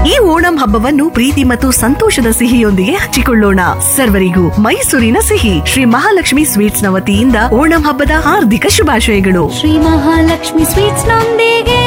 ಈ ಓಣಂ ಹಬ್ಬವನ್ನು ಪ್ರೀತಿ ಮತ್ತು ಸಂತೋಷದ ಸಿಹಿಯೊಂದಿಗೆ ಹಂಚಿಕೊಳ್ಳೋಣ ಸರ್ವರಿಗೂ ಮೈಸೂರಿನ ಸಿಹಿ ಶ್ರೀ ಮಹಾಲಕ್ಷ್ಮಿ ಸ್ವೀಟ್ಸ್ ನ ವತಿಯಿಂದ ಓಣಂ ಹಬ್ಬದ ಹಾರ್ದಿಕ ಶುಭಾಶಯಗಳು ಶ್ರೀ ಮಹಾಲಕ್ಷ್ಮಿ ಸ್ವೀಟ್ಸ್ ನೊಂದಿಗೆ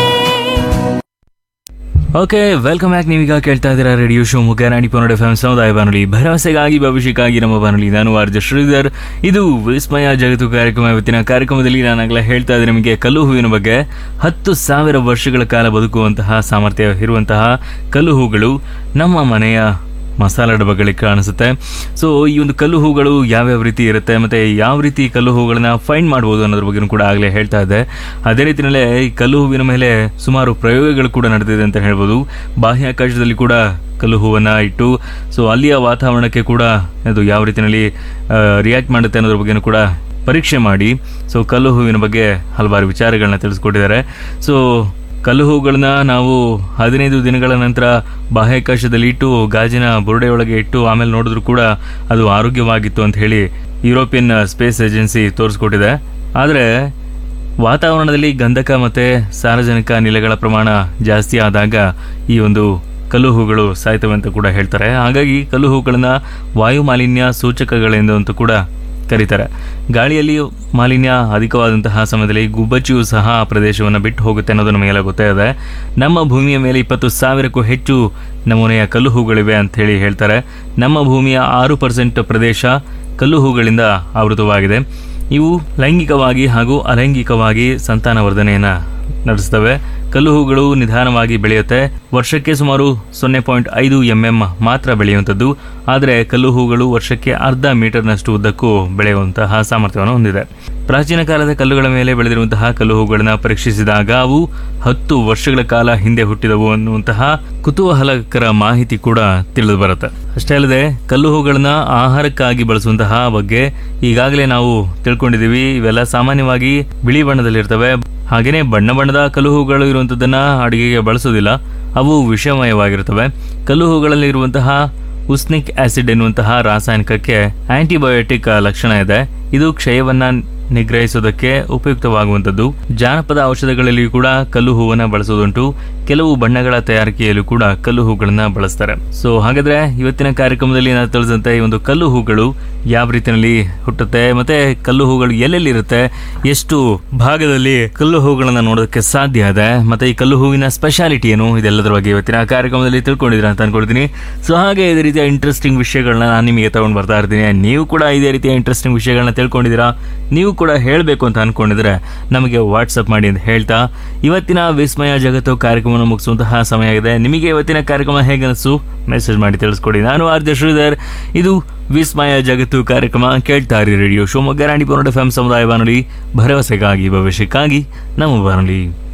ಓಕೆ ವೆಲ್ಕಮ್ ಬ್ಯಾಕ್ ನೀವೀಗ ಕೇಳ್ತಾ ಇದ್ದೀರಾ ರೇಡಿಯೋ ಶೋ ಮುಖ ರಾಣಿ ಪನ್ನಡ ಎಫ್ ಸಮುದಾಯ ಬಾನುಲಿ ಭರವಸೆಗಾಗಿ ಭವಿಷ್ಯಕ್ಕಾಗಿ ನಮ್ಮ ಬಾನುಲಿ ನಾನು ಆರ್ಜ ಶ್ರೀಧರ್ ಇದು ವಿಸ್ಮಯ ಜಗತ್ತು ಕಾರ್ಯಕ್ರಮ ಇವತ್ತಿನ ಕಾರ್ಯಕ್ರಮದಲ್ಲಿ ನಾನಾಗಲೇ ಹೇಳ್ತಾ ಇದ್ದೀನಿ ನಿಮಗೆ ಕಲ್ಲು ಹೂವಿನ ಬಗ್ಗೆ ಹತ್ತು ಸಾವಿರ ವರ್ಷಗಳ ಕಾಲ ಬದುಕುವಂತಹ ಸಾಮರ್ಥ್ಯ ಇರುವಂತಹ ಕಲ್ಲು ಹೂಗಳು ನಮ್ಮ ಮನೆಯ ಮಸಾಲ ಡಬ್ಬಗಳಿಗೆ ಕಾಣಿಸುತ್ತೆ ಸೊ ಈ ಒಂದು ಕಲ್ಲು ಹೂಗಳು ಯಾವ್ಯಾವ ರೀತಿ ಇರುತ್ತೆ ಮತ್ತು ಯಾವ ರೀತಿ ಕಲ್ಲು ಹೂಗಳನ್ನ ಫೈಂಡ್ ಮಾಡ್ಬೋದು ಅನ್ನೋದ್ರ ಬಗ್ಗೆ ಕೂಡ ಆಗಲೇ ಹೇಳ್ತಾ ಇದ್ದೆ ಅದೇ ರೀತಿಯಲ್ಲೇ ಈ ಕಲ್ಲು ಹೂವಿನ ಮೇಲೆ ಸುಮಾರು ಪ್ರಯೋಗಗಳು ಕೂಡ ನಡೆದಿದೆ ಅಂತ ಹೇಳ್ಬೋದು ಬಾಹ್ಯಾಕಾಶದಲ್ಲಿ ಕೂಡ ಕಲ್ಲು ಹೂವನ್ನು ಇಟ್ಟು ಸೊ ಅಲ್ಲಿಯ ವಾತಾವರಣಕ್ಕೆ ಕೂಡ ಅದು ಯಾವ ರೀತಿಯಲ್ಲಿ ರಿಯಾಕ್ಟ್ ಮಾಡುತ್ತೆ ಅನ್ನೋದ್ರ ಬಗ್ಗೆನೂ ಕೂಡ ಪರೀಕ್ಷೆ ಮಾಡಿ ಸೊ ಕಲ್ಲು ಹೂವಿನ ಬಗ್ಗೆ ಹಲವಾರು ವಿಚಾರಗಳನ್ನ ತಿಳಿಸ್ಕೊಟ್ಟಿದ್ದಾರೆ ಸೊ ಕಲ್ಲು ಹೂಗಳನ್ನ ನಾವು ಹದಿನೈದು ದಿನಗಳ ನಂತರ ಬಾಹ್ಯಾಕಾಶದಲ್ಲಿ ಇಟ್ಟು ಗಾಜಿನ ಬುರುಡೆಯೊಳಗೆ ಇಟ್ಟು ಆಮೇಲೆ ನೋಡಿದ್ರು ಕೂಡ ಅದು ಆರೋಗ್ಯವಾಗಿತ್ತು ಅಂತ ಹೇಳಿ ಯುರೋಪಿಯನ್ ಸ್ಪೇಸ್ ಏಜೆನ್ಸಿ ತೋರಿಸ್ಕೊಟ್ಟಿದೆ ಆದರೆ ವಾತಾವರಣದಲ್ಲಿ ಗಂಧಕ ಮತ್ತು ಸಾರ್ವಜನಿಕ ಅನಿಲಗಳ ಪ್ರಮಾಣ ಜಾಸ್ತಿ ಆದಾಗ ಈ ಒಂದು ಕಲ್ಲು ಹೂಗಳು ಸಾಯ್ತವೆ ಅಂತ ಕೂಡ ಹೇಳ್ತಾರೆ ಹಾಗಾಗಿ ಕಲ್ಲು ಹೂಗಳನ್ನ ವಾಯು ಮಾಲಿನ್ಯ ಸೂಚಕಗಳೆಂದು ಅಂತ ಕೂಡ ಕರೀತಾರೆ ಗಾಳಿಯಲ್ಲಿ ಮಾಲಿನ್ಯ ಅಧಿಕವಾದಂತಹ ಸಮಯದಲ್ಲಿ ಗುಬ್ಬಚ್ಚಿಯು ಸಹ ಆ ಪ್ರದೇಶವನ್ನು ಬಿಟ್ಟು ಹೋಗುತ್ತೆ ಅನ್ನೋದು ನಮಗೆಲ್ಲ ಗೊತ್ತೇ ಇದೆ ನಮ್ಮ ಭೂಮಿಯ ಮೇಲೆ ಇಪ್ಪತ್ತು ಸಾವಿರಕ್ಕೂ ಹೆಚ್ಚು ನಮೂನೆಯ ಕಲ್ಲು ಹೂಗಳಿವೆ ಅಂತ ಹೇಳಿ ಹೇಳ್ತಾರೆ ನಮ್ಮ ಭೂಮಿಯ ಆರು ಪರ್ಸೆಂಟ್ ಪ್ರದೇಶ ಕಲ್ಲು ಹೂಗಳಿಂದ ಆವೃತವಾಗಿದೆ ಇವು ಲೈಂಗಿಕವಾಗಿ ಹಾಗೂ ಅಲೈಂಗಿಕವಾಗಿ ಸಂತಾನವರ್ಧನೆಯನ್ನು ನಡೆಸ್ತವೆ ಕಲ್ಲು ಹೂಗಳು ನಿಧಾನವಾಗಿ ಬೆಳೆಯುತ್ತೆ ವರ್ಷಕ್ಕೆ ಸುಮಾರು ಸೊನ್ನೆ ಪಾಯಿಂಟ್ ಐದು ಎಂ ಎಂ ಮಾತ್ರ ಬೆಳೆಯುವಂಥದ್ದು ಆದರೆ ಕಲ್ಲು ಹೂಗಳು ವರ್ಷಕ್ಕೆ ಅರ್ಧ ಮೀಟರ್ನಷ್ಟು ಉದ್ದಕ್ಕೂ ಬೆಳೆಯುವಂತಹ ಸಾಮರ್ಥ್ಯವನ್ನು ಹೊಂದಿದೆ ಪ್ರಾಚೀನ ಕಾಲದ ಕಲ್ಲುಗಳ ಮೇಲೆ ಬೆಳೆದಿರುವಂತಹ ಕಲ್ಲು ಹೂಗಳನ್ನ ಪರೀಕ್ಷಿಸಿದಾಗ ಅವು ಹತ್ತು ವರ್ಷಗಳ ಕಾಲ ಹಿಂದೆ ಹುಟ್ಟಿದವು ಅನ್ನುವಂತಹ ಕುತೂಹಲಕರ ಮಾಹಿತಿ ಕೂಡ ತಿಳಿದು ಬರುತ್ತೆ ಅಷ್ಟೇ ಅಲ್ಲದೆ ಕಲ್ಲು ಹೂಗಳನ್ನ ಆಹಾರಕ್ಕಾಗಿ ಬಳಸುವಂತಹ ಬಗ್ಗೆ ಈಗಾಗಲೇ ನಾವು ತಿಳ್ಕೊಂಡಿದ್ದೀವಿ ಇವೆಲ್ಲ ಸಾಮಾನ್ಯವಾಗಿ ಬಿಳಿ ಬಣ್ಣದಲ್ಲಿರ್ತವೆ ಹಾಗೆಯೇ ಬಣ್ಣ ಬಣ್ಣದ ಕಲ್ಲು ಹೂಗಳು ಇರುವಂಥದ್ದನ್ನ ಅಡುಗೆಗೆ ಬಳಸೋದಿಲ್ಲ ಅವು ವಿಷಮಯವಾಗಿರುತ್ತವೆ ಕಲ್ಲು ಹೂಗಳಲ್ಲಿ ಇರುವಂತಹ ಉಸ್ನಿಕ್ ಆಸಿಡ್ ಎನ್ನುವಂತಹ ರಾಸಾಯನಿಕಕ್ಕೆ ಆಂಟಿಬಯೋಟಿಕ್ ಲಕ್ಷಣ ಇದೆ ಇದು ಕ್ಷಯವನ್ನ ನಿಗ್ರಹಿಸೋದಕ್ಕೆ ಉಪಯುಕ್ತವಾಗುವಂಥದ್ದು ಜಾನಪದ ಔಷಧಗಳಲ್ಲಿಯೂ ಕೂಡ ಕಲ್ಲು ಹೂವನ್ನ ಬಳಸೋದುಂಟು ಕೆಲವು ಬಣ್ಣಗಳ ತಯಾರಿಕೆಯಲ್ಲೂ ಕೂಡ ಕಲ್ಲು ಹೂಗಳನ್ನ ಬಳಸ್ತಾರೆ ಸೊ ಹಾಗಾದ್ರೆ ಇವತ್ತಿನ ಕಾರ್ಯಕ್ರಮದಲ್ಲಿ ನಾನು ತಿಳಿದಂತೆ ಈ ಒಂದು ಕಲ್ಲು ಹೂಗಳು ಯಾವ ರೀತಿಯಲ್ಲಿ ಹುಟ್ಟುತ್ತೆ ಮತ್ತೆ ಕಲ್ಲು ಹೂಗಳು ಎಲ್ಲೆಲ್ಲಿ ಇರುತ್ತೆ ಎಷ್ಟು ಭಾಗದಲ್ಲಿ ಕಲ್ಲು ಹೂಗಳನ್ನ ನೋಡೋದಕ್ಕೆ ಸಾಧ್ಯ ಇದೆ ಮತ್ತೆ ಈ ಕಲ್ಲು ಹೂವಿನ ಸ್ಪೆಷಾಲಿಟಿ ಏನು ಇದೆಲ್ಲದರ ಬಗ್ಗೆ ಇವತ್ತಿನ ಕಾರ್ಯಕ್ರಮದಲ್ಲಿ ತಿಳ್ಕೊಂಡಿದ್ದೀರಾ ಅಂತ ಅನ್ಕೊಳ್ತೀನಿ ಸೊ ಹಾಗೆ ಇದೇ ರೀತಿಯ ಇಂಟ್ರೆಸ್ಟಿಂಗ್ ವಿಷಯಗಳನ್ನ ನಾನು ನಿಮಗೆ ತಗೊಂಡು ಬರ್ತಾ ಇರ್ತೀನಿ ನೀವು ಕೂಡ ಇದೇ ರೀತಿಯ ಇಂಟ್ರೆಸ್ಟಿಂಗ್ ವಿಷಯಗಳನ್ನ ತಿಳ್ಕೊಂಡಿದ್ದೀರಾ ನೀವು ಕೂಡ ಹೇಳಬೇಕು ಅಂತ ಅನ್ಕೊಂಡಿದ್ರೆ ನಮಗೆ ವಾಟ್ಸಪ್ ಮಾಡಿ ಅಂತ ಹೇಳ್ತಾ ಇವತ್ತಿನ ವಿಸ್ಮಯ ಜಗತ್ತು ಕಾರ್ಯಕ್ರಮವನ್ನು ಮುಗಿಸುವಂತಹ ಸಮಯ ಆಗಿದೆ ನಿಮಗೆ ಇವತ್ತಿನ ಕಾರ್ಯಕ್ರಮ ಹೇಗೆ ಅನಿಸ್ತು ಮೆಸೇಜ್ ಮಾಡಿ ತಿಳಿಸ್ಕೊಡಿ ನಾನು ಆರ್ಜ ಶ್ರೀಧರ್ ಇದು ವಿಸ್ಮಯ ಜಗತ್ತು ಕಾರ್ಯಕ್ರಮ ಕೇಳ್ತಾ ಇರಿ ರೇಡಿಯೋ ಶಿವಮೊಗ್ಗ ರಾಣಿ ಪನ್ನಡ ಎಫ್ ಸಮುದಾಯ ಬಾನುಲಿ ಭರವಸೆಗಾಗಿ ಭವಿಷ್ಯಕ್ಕಾಗಿ ನಮ್ಮ ಬಾನುಲಿ